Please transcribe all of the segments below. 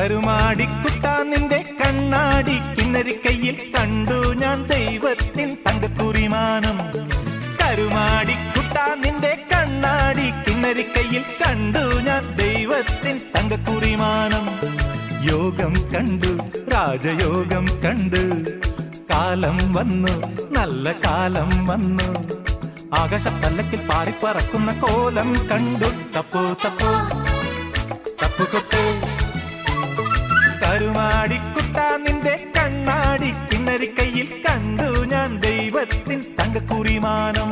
കരുമാടിക്കുട്ട നിന്റെ കണ്ണാടി കിന്നരിക്കയിൽ കണ്ടു ഞാൻ ദൈവത്തിൻ തങ്കക്കുറിമാനം കരുമാടിക്കുട്ട നിന്റെ കണ്ണാടി കിന്നരിക്കയിൽ കണ്ടു ഞാൻ ദൈവത്തിൻ തങ്കക്കുറിമാനം യോഗം കണ്ടു രാജയോഗം കണ്ടു കാലം വന്നു നല്ല കാലം വന്നു ആകാശപ്പല്ലക്കിൽ പാറിപ്പറക്കുന്ന കോലം കണ്ടു തപ്പോ തപ്പോ തപ്പുകൊട്ടേ കരുമാടിക്കുട്ട നിന്റെ കണ്ണാടി കിന്നരിക്കയിൽ കണ്ടു ഞാൻ ദൈവത്തിൻ തങ്കക്കുറിമാനം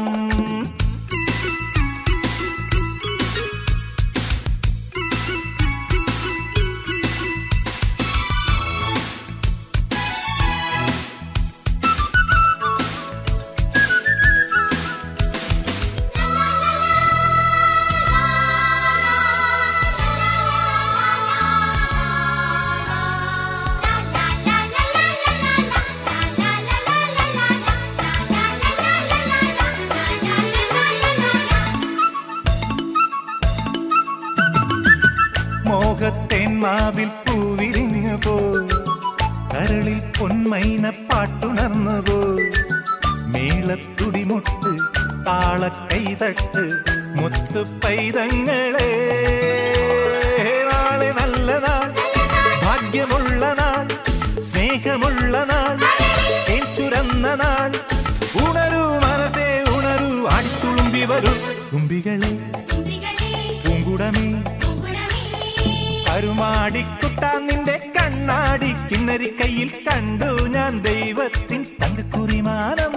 മോഹത്തേൻ മാവിൽ പൂവിരിഞ്ഞു പോ കരളിൽ പൊന്മൈന പാട്ടുണർന്നു പോ മേളത്തുടിമുട്ട് താളക്കൈതട്ട് മുത്തു പൈതങ്ങളെ നാളെ നല്ല നാൾ ഭാഗ്യമുള്ള നാൾ സ്നേഹമുള്ള നാൾ തേൻ ചുരന്ന നാൾ ഉണരൂ മനസ്സേ ഉണരൂ ആടിത്തുളുമ്പി വരൂ തുമ്പികളെ പൂങ്കുടമേ കരുമാടിക്കുട്ട നിന്റെ കണ്ണാടി കിന്നരിക്കയിൽ കണ്ടു ഞാൻ ദൈവത്തിൻ തങ്കക്കുറിമാനം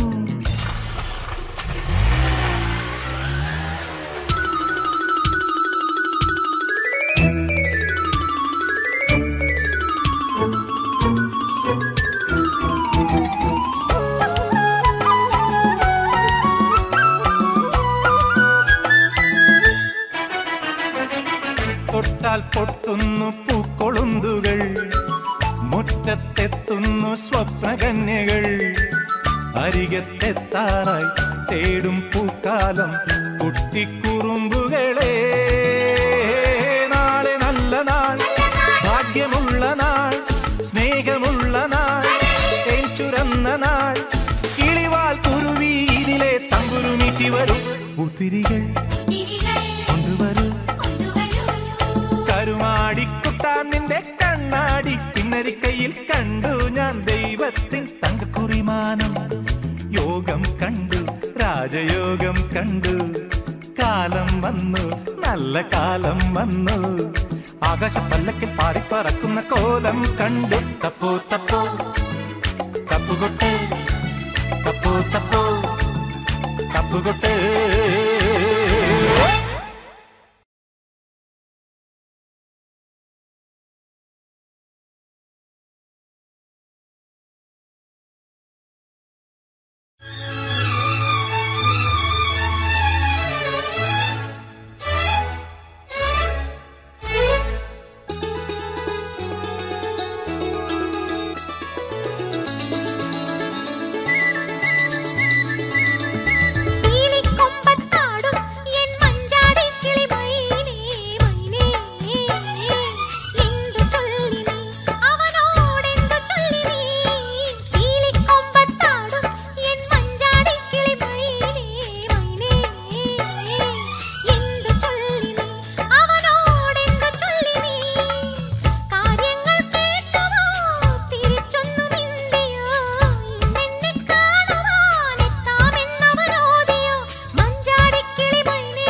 തൊട്ടാൽ പൊട്ടുന്നു പൂക്കൊളുന്തുകൾ മുറ്റത്തെത്തുന്നു സ്വപ്നകന്യകൾ അരികത്തെത്താറായി തേടും പൂക്കാലം കുട്ടിക്കുറുമ്പുകളെ നാളെ നല്ല നാൾ ഭാഗ്യമുള്ള നാൾ സ്നേഹമുള്ള നാൾ തേൻ ചുരന്ന നാൾ കിളിവാൽ കുരുവി ഇതിലെ തമ്പുരുമിറ്റി വരും പൂത്തിരികൾ കൊണ്ടുവരൂ കരുമാടിക്കുട്ട നിന്റെ കണ്ണാടി കിന്നരിക്കയിൽ കണ്ടു ഞാൻ ദൈവത്തിൻ തങ്കക്കുറിമാനം യോഗം കണ്ടു രാജയോഗം കണ്ടു കാലം വന്നു നല്ല കാലം വന്നു ആകാശപ്പല്ലക്കിൽ പാറിപ്പറക്കുന്ന കോലം കണ്ടു തപ്പോ തപ്പോ തപ്പുകൊട്ടേ തപ്പോ തപ്പോ തപ്പുകൊട്ടേ നീലിക്കൊമ്പത്താടും എൻ മഞ്ചാടിക്കിളി മൈനേ മൈനേ എന്തു ചൊല്ലി നീ അവനോടെന്തു ചൊല്ലി നീ നീലിക്കൊമ്പത്താടും എൻ മഞ്ചാടിക്കിളി മൈനേ മൈനേ എന്തു ചൊല്ലി നീ അവനോടെന്തു ചൊല്ലി നീ കാര്യങ്ങൾ കേട്ടുവോ തിരിച്ചൊന്നു മിണ്ടിയോ ഇന്നെന്നെ കാണുവാൻ എത്താമെന്നവനോദിയോ മഞ്ചാടിക്കിളി മൈനേ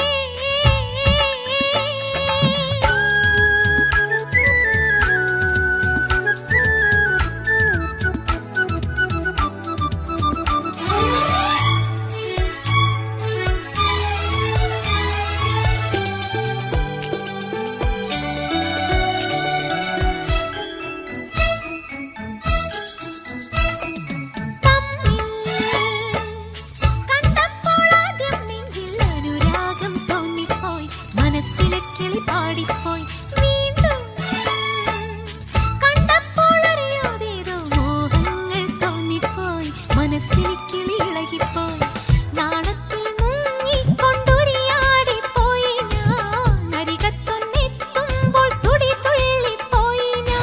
കണ്ടപ്പോൾ ആദ്യം നെഞ്ചിൽ അനുരാഗം തോന്നിപ്പോയി മനസ്സിലെ കിളി പാടിപ്പോയി വീണ്ടും കണ്ടപ്പോൾ അറിയാതേതോ മോഹങ്ങൾ തോന്നിപ്പോയി മനസ്സിലെ കിളി ഇളകിപ്പോയി നാണത്തിൽ മുങ്ങിക്കൊണ്ടുരിയാടിപ്പോയി ഞാൻ അരികത്തൊന്നെത്തുമ്പോൾ തുടി തുള്ളിപ്പോയി ഞാൻ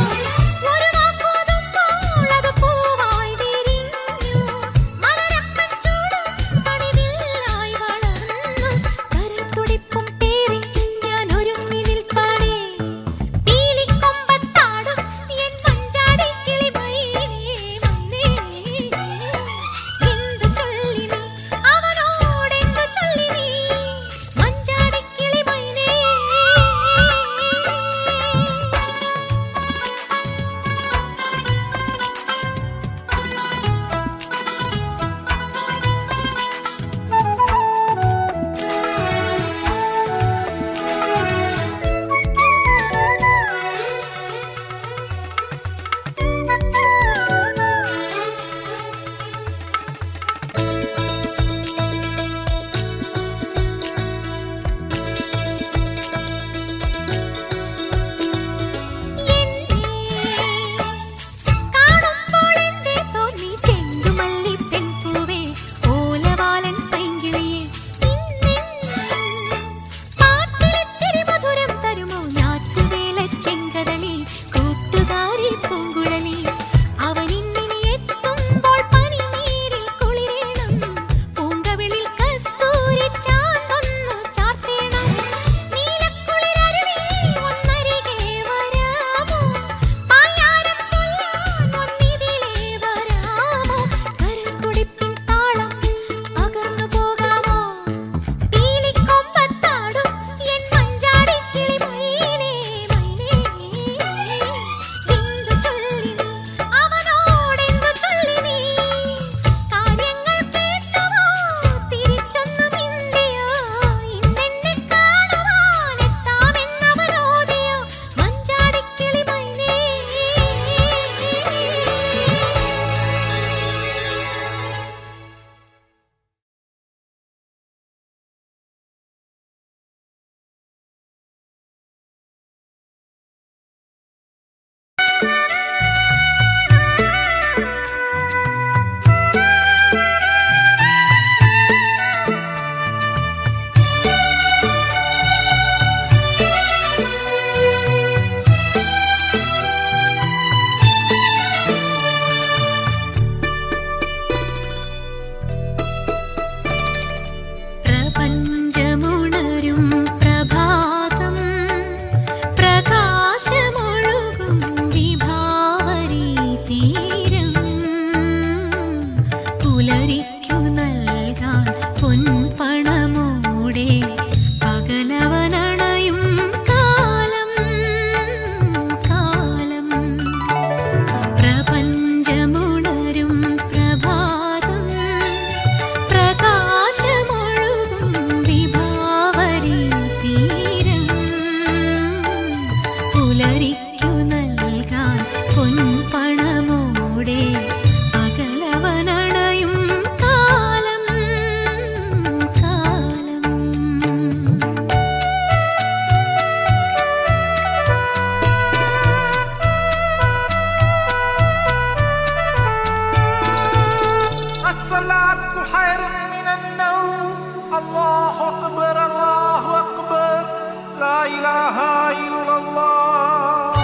ഇലാഹ ഇല്ലല്ലാഹ്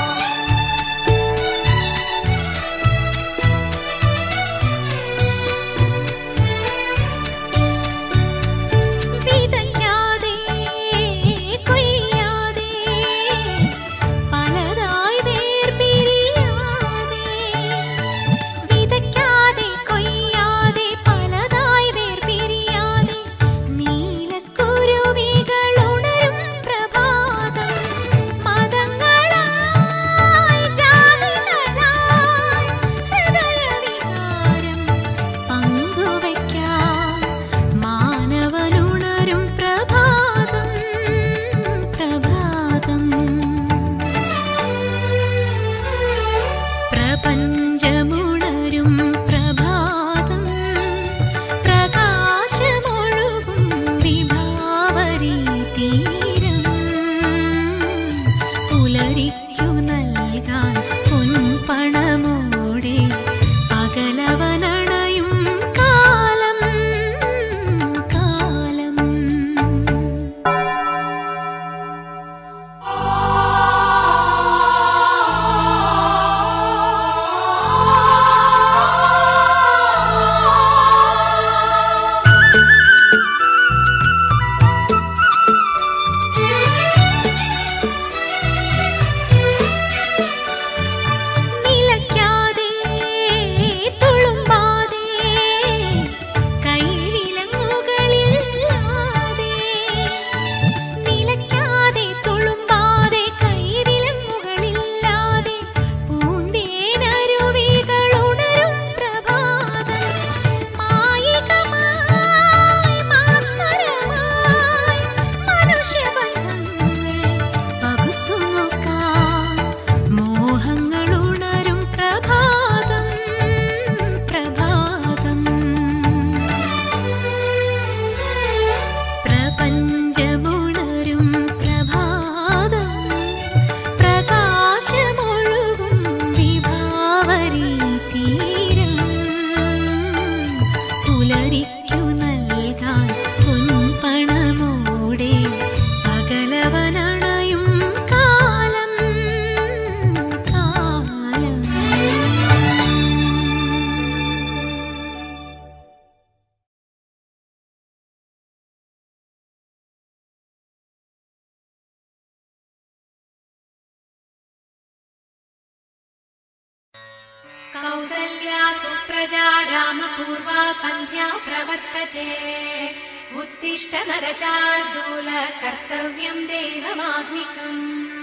വിതയ്ക്കാതെ കൊയ്യാതെ പലതായി വേർപിരിയാതെ വിതയ്ക്കാതെ കൊയ്യാതെ പലതായി വേർപിരിയാതെ നീലക്കുരുവികൾ ഉണരും പ്രഭാതം മതങ്ങളായി ജാതികളായി ഹൃദയവികാരം പങ്കുവയ്ക്കാം മാനവനുണരും പ്രഭാതം പ്രഭാതം പ്രപഞ്ചമുണരും പ്രഭാതം പ്രകാശമൊഴുകും വിഭാവരി തീരം പുലരിക്കു നൽകാൻ പൊൻപണമോടെ പകലവനണയും കാലം കാലം നിലയ്ക്കാതെ തുളുമ്പാതെ കൈവിലങ്ങുകളില്ലാതെ നിലയ്ക്കാതെ തുളുമ്പാതെ കൈവിലങ്ങുകളില്ലാതെ പൂന്തേനരുവികൾ ഉണരും പ്രഭാതം മായികമായി മാസ്മരമായി മനുഷ്യബന്ധങ്ങൾ പകുത്തു നോക്കാം മോഹങ്ങൾ ഉണരും പ്രഭാതം പ്രഭാതം പ്രപഞ്ചമുണരും പ്രഭാതം പ്രകാശമൊഴുകും വിഭാവരി തീരം പുലരിക്കു നൽകാൻ പൊൻപണമോടെ പകലവനണയും കാലം കാലം कौसल्या सुप्रजा रामपूर्वा सन्ध्या प्रवर्तते उत्तिष्ठ नरशार्दूल कर्तव्यम् देवमाग्निकम्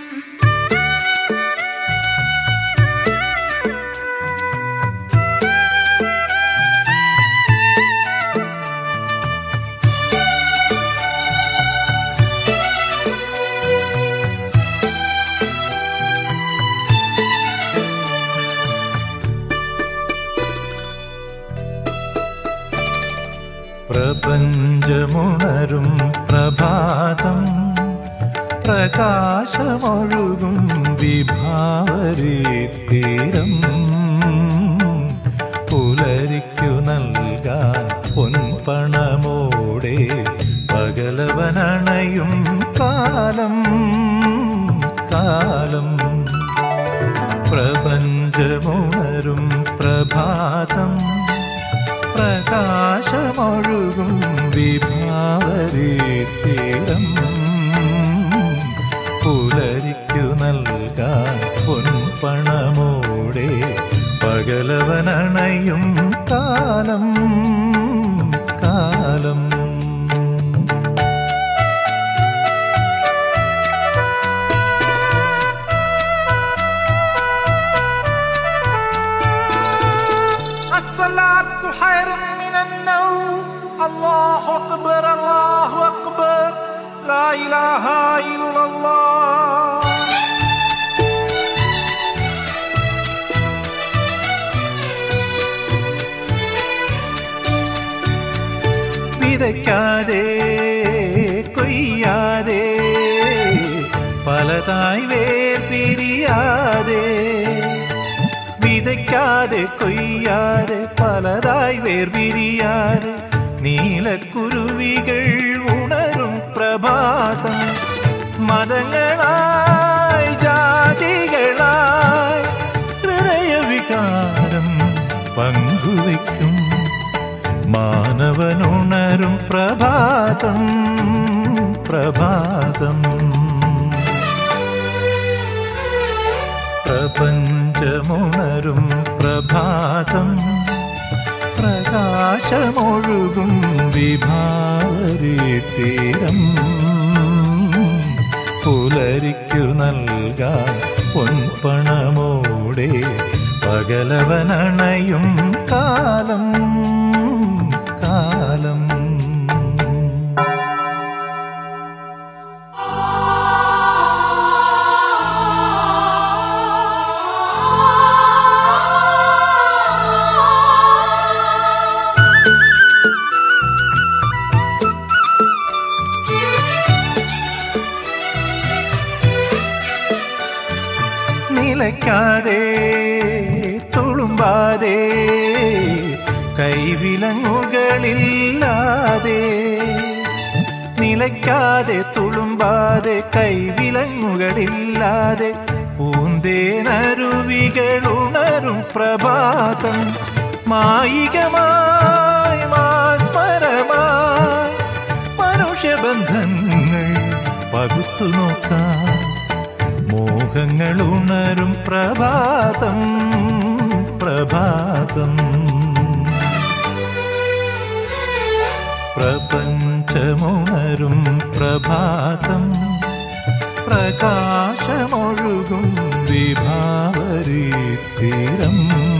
പ്രപഞ്ചമുണരും പ്രഭാതം പ്രകാശമൊഴുകും വിഭാവരി തീരം പുലരിക്കു നൽകാൻ പൊൻപണമോടെ പകലവനണയും കാലം കാലം പ്രപഞ്ചമുണരും പ്രഭാതം പ്രകാശമൊഴുകും വിഭാവരി തീരം പുലരിക്കു നൽകാൻ പൊൻപണമോടെ പകലവനണയും കാലം കാലം الصلاة خير من النوم الله أكبر الله أكبر لا إله إلا الله വിതയ്ക്കാതെ കൊയ്യാതെ പലതായി വേർപിരിയാതെ വിതയ്ക്കാതെ കൊയ്യാതെ പലതായി വേർപിരിയാതെ നീലക്കുരുവികൾ ഉണരും പ്രഭാതം മതങ്ങളായി ജാതികളായി ഹൃദയവികാരം പങ്കുവയ്ക്കും മാനവനുണരും പ്രഭാതം പ്രഭാതം പ്രപഞ്ചമുണരും പ്രഭാതം പ്രകാശമൊഴുകും വിഭാവരി തീരം പുലരിക്കു നൽകാൻ പൊൻപണമോടെ പകലവനണയും കാലം കാലം നിലയ്ക്കാതെ തുളുമ്പാതെ കൈവിലങ്ങുകളില്ലാതെ നിലയ്ക്കാതെ തുളുമ്പാതെ കൈവിലങ്ങുകളില്ലാതെ പൂന്തേനരുവികളുണരും പ്രഭാതം മായികമായി മാസ്മരമായി മനുഷ്യബന്ധങ്ങൾ പകുത്തു നോക്കാം മോഹങ്ങൾ ഉണരും പ്രഭാതം പ്രഭാതം പ്രപഞ്ചമുണരും പ്രഭാതം പ്രകാശമൊഴുകും വിഭാവരി തീരം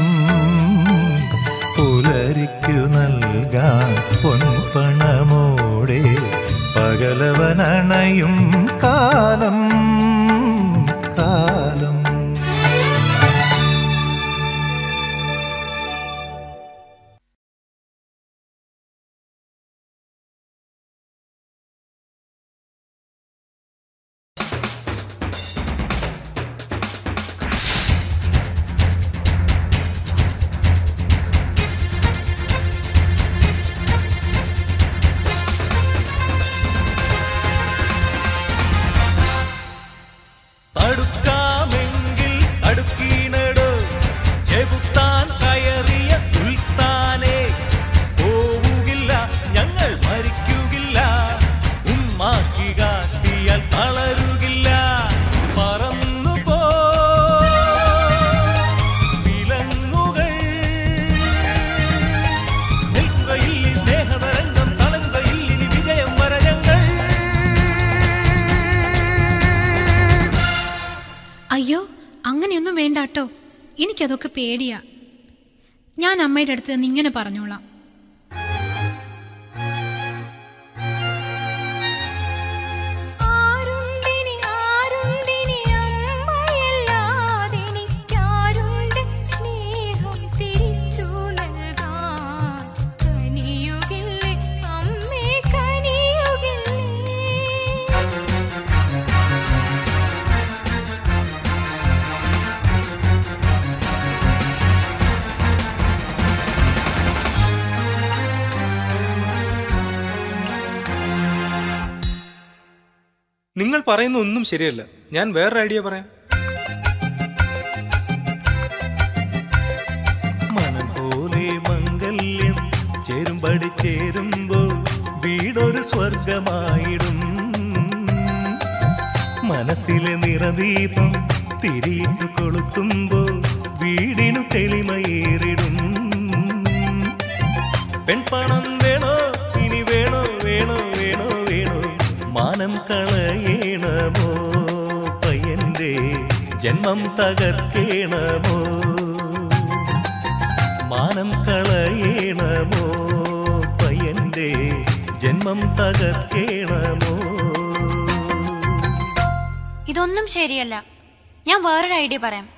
പുലരിക്കു നൽകാൻ പൊൻപണമോടെ പകലവനണയും കാലം കാലം തടുക്കാമെങ്കിൽ തടുക്കീനടോ ചെകുത്താൻ കയറിയ സുൽത്താനെ പോവുകില്ല ഞങ്ങൾ മരിക്കുകില്ല ഉമ്മാക്കി കാട്ടിയാൽ തളരുകില്ല പറന്നു പോ വിലങ്ങുകൾ നിൽക്കയില്ലി സ്നേഹതരംഗം തളങ്കയില്ലിനി വിജയം വരജങ്ങൾ അയ്യോ അങ്ങനെയൊന്നും വേണ്ട കേട്ടോ എനിക്കതൊക്കെ പേടിയാ ഞാൻ അമ്മയുടെ അടുത്ത് നിന്ന് ഇങ്ങനെ പറഞ്ഞോളാം ആരുണ്ടിനി ആരുണ്ടിനി അമ്മയല്ലാതെനിക്കാരുണ്ട് സ്നേഹം തിരിച്ചു നൽകാൻ കനിയുകില്ലേ അമ്മേ കനിയുകില്ലേ നിങ്ങൾ പറയുന്ന ഒന്നും ശരിയല്ല ഞാൻ വേറൊരു ഐഡിയ പറയാം മനം പോലെ മംഗല്യം ചേരുമ്പടി ചേരുമ്പോൾ വീടൊരു സ്വർഗമായിടും മനസ്സിലെ നിറദീപം തിരിയിട്ടു കൊളുത്തുമ്പോൾ വീടിനു തെളിമയേറിടും പെൺപണം വേണോ ഇനി വേണോ വേണോ വേണോ വേണോ മാനം കളയണമോ പയ്യന്റെ ജന്മം തകർക്കേണമോ മാനം കളയണമോ പയ്യന്റെ ജന്മം തകർക്കേണമോ ഇതൊന്നും ശരിയല്ല ഞാൻ വേറൊരു ഐഡിയ പറയാം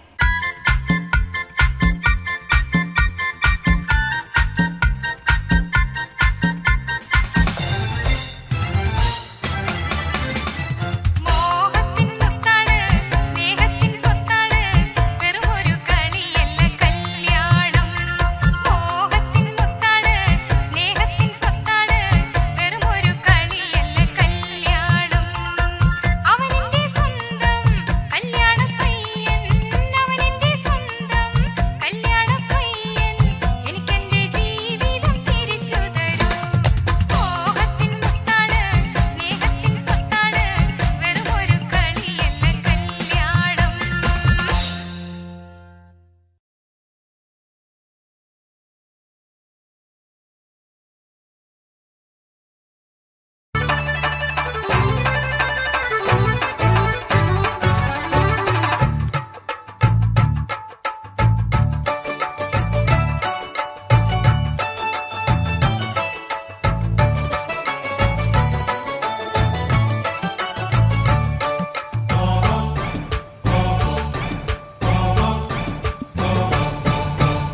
മോഹത്തിൻ മുത്താണ് സ്നേഹത്തിൻ സ്വത്താണ് വെറുമൊരു കളിയല്ല കല്യാണം മോഹത്തിൻ മുത്താണ് സ്നേഹത്തിൻ സ്വത്താണ് വെറുമൊരു കളിയല്ല കല്യാണം അവനിൻ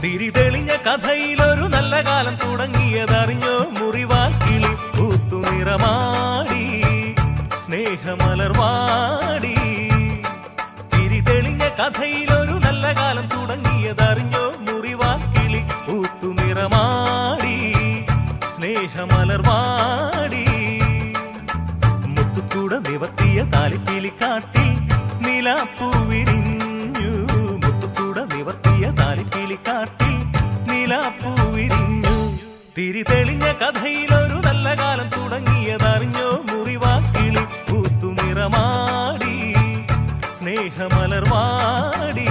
തിരിതെളിഞ്ഞ കഥയിലൊരു നല്ല കാലം തുടങ്ങിയതറിഞ്ഞോ മുറിവാൽ കിളി പൂത്തു നിറമാടി സ്നേഹമലർവാടി തിരിതെളിഞ്ഞ കഥയിലൊരു നല്ല കാലം തുടങ്ങിയതറിഞ്ഞോ മുറിവാൽ കിളി പൂത്തു നിറമാടി സ്നേഹമലർവാടി മുത്തുക്കൂട നിവർത്തിയ താലിപ്പിലിക്കാട്ടിൽ നിലാപ്പൂവിരിഞ്ഞു മുത്തുക്കൂട നിവർത്തിയ താലിപ്പിലിക്കാട്ടിൽ നിലാപ്പൂവിരിഞ്ഞു തിരിതെളിഞ്ഞ കഥയിലൊരു നല്ല കാലം തുടങ്ങിയതറിഞ്ഞോ മുറിവാക്കിളി പൂത്തു നിറമാടി സ്നേഹമലർവാടി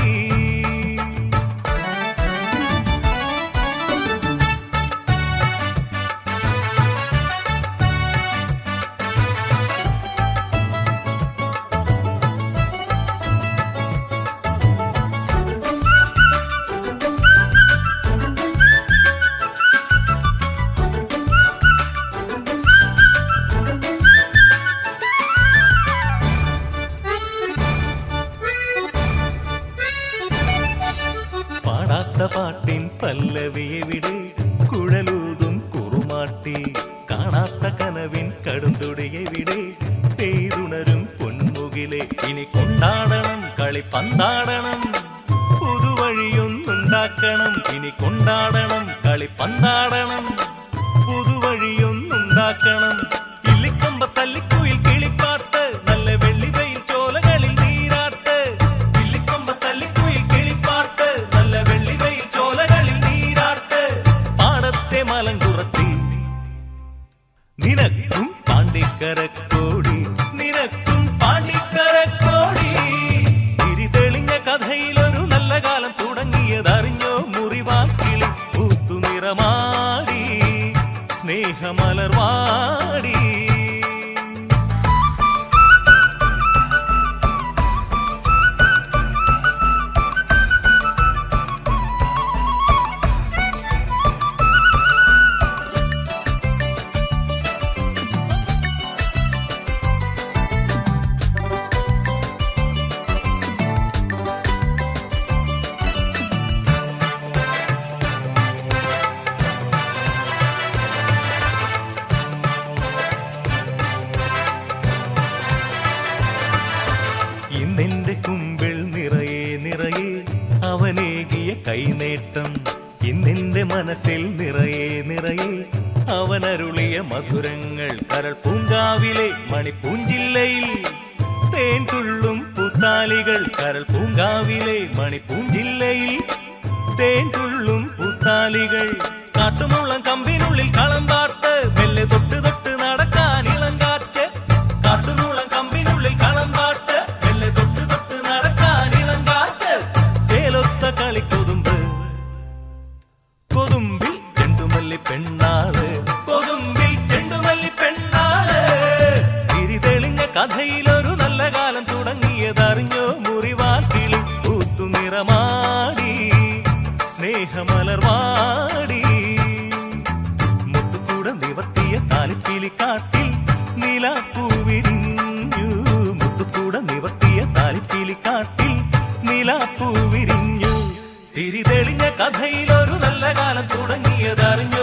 പാടാത്ത പാട്ടിൻ പല്ലവിയെവിടെ കുഴലൂതും കുറുമാട്ടി കാണാത്ത കനവിൻ കടുന്തുടിയെവിടെ പെയ്തുണരും പൊന്മുകിലെ ഇനി കൊണ്ടാടണം കളി പന്താടണം പുതുവഴിയൊന്നുണ്ടാക്കണം ഇനി കൊണ്ടാടണം കളി പന്താടണം പുതുവഴിയൊന്നുണ്ടാക്കണം ഇല്ലിക്കമ്പ തല്ലിക്കുയിൽ കിളിപ്പാട്ട് നല്ല വെള്ളിവയിൽ ചോലകളിൽ നീരാട്ട് ഇല്ലിക്കമ്പ തല്ലിക്കുയിൽ കിളിപ്പാട്ട് നല്ല വെള്ളിവയിൽ ചോലകളിൽ നീരാട്ട് പാടത്തെ മലങ്കുറത്തി നിനക്കും പാണ്ടിക്കരക്കോടി നിനക്കും പാണ്ടിക്കരക്കോടി തിരിതെളിഞ്ഞ കഥയിലൊരു നല്ല കാലം തുടങ്ങിയതറിഞ്ഞോ മുറിവാക്കിളി പൂത്തു നിറമാടി സ്നേഹമലർവാടി ഇന്നെന്റെ കുമ്പിൾ നിറയെ നിറയെ അവനേകിയ കൈനേട്ടം ഇന്നെന്റെ മനസ്സിൽ നിറയെ നിറയെ അവനരുളിയ മധുരങ്ങൾ കരൾ പൂങ്കാവിലെ മണിപ്പൂഞ്ചില്ലയിൽ തേൻ തുള്ളും പൂത്താലികൾ കരൾ പൂങ്കാവിലെ മണിപ്പൂഞ്ചില്ലയിൽ തേൻ തുള്ളും പൂത്താലികൾ കാട്ടുമുള്ളം കമ്പിനുള്ളിൽ കളം പാട്ട് മെല്ലെ തൊട്ട് തൊട്ട് നടക്കാൻ ഇളം കാറ്റ് കാട്ടുമുള്ളം കമ്പിനുള്ളിൽ കളം പാട്ട് മെല്ലെ തൊട്ട് തൊട്ട് നടക്കാൻ ഇളം കാറ്റ് തേലൊത്ത കളിക്കൊതുമ്പ് കൊതുമ്പിൽ ചെണ്ടുമല്ലി പെണ്ണാള് കൊതുമ്പിൽ ചെണ്ടുമല്ലി പെണ്ണാള് തിരിതെളിഞ്ഞ കഥയിലൊരു നല്ല കാലം തുടങ്ങിയതറിഞ്ഞോ മുറിവാൽ കിളി പൂത്തു നിറമാടി സ്നേഹമലർവാടി മുത്തുകൂട നിവർത്തിയ താലിപ്പിലിക്കാട്ടിൽ നിലാപ്പൂവിരിഞ്ഞു മുത്തുകൂട നിവർത്തിയ താലിപ്പിലിക്കാട്ടിൽ നിലാപ്പൂവിരിഞ്ഞു തിരിതെളിഞ്ഞ കഥയിലൊരു നല്ല കാലം തുടങ്ങിയതറിഞ്ഞു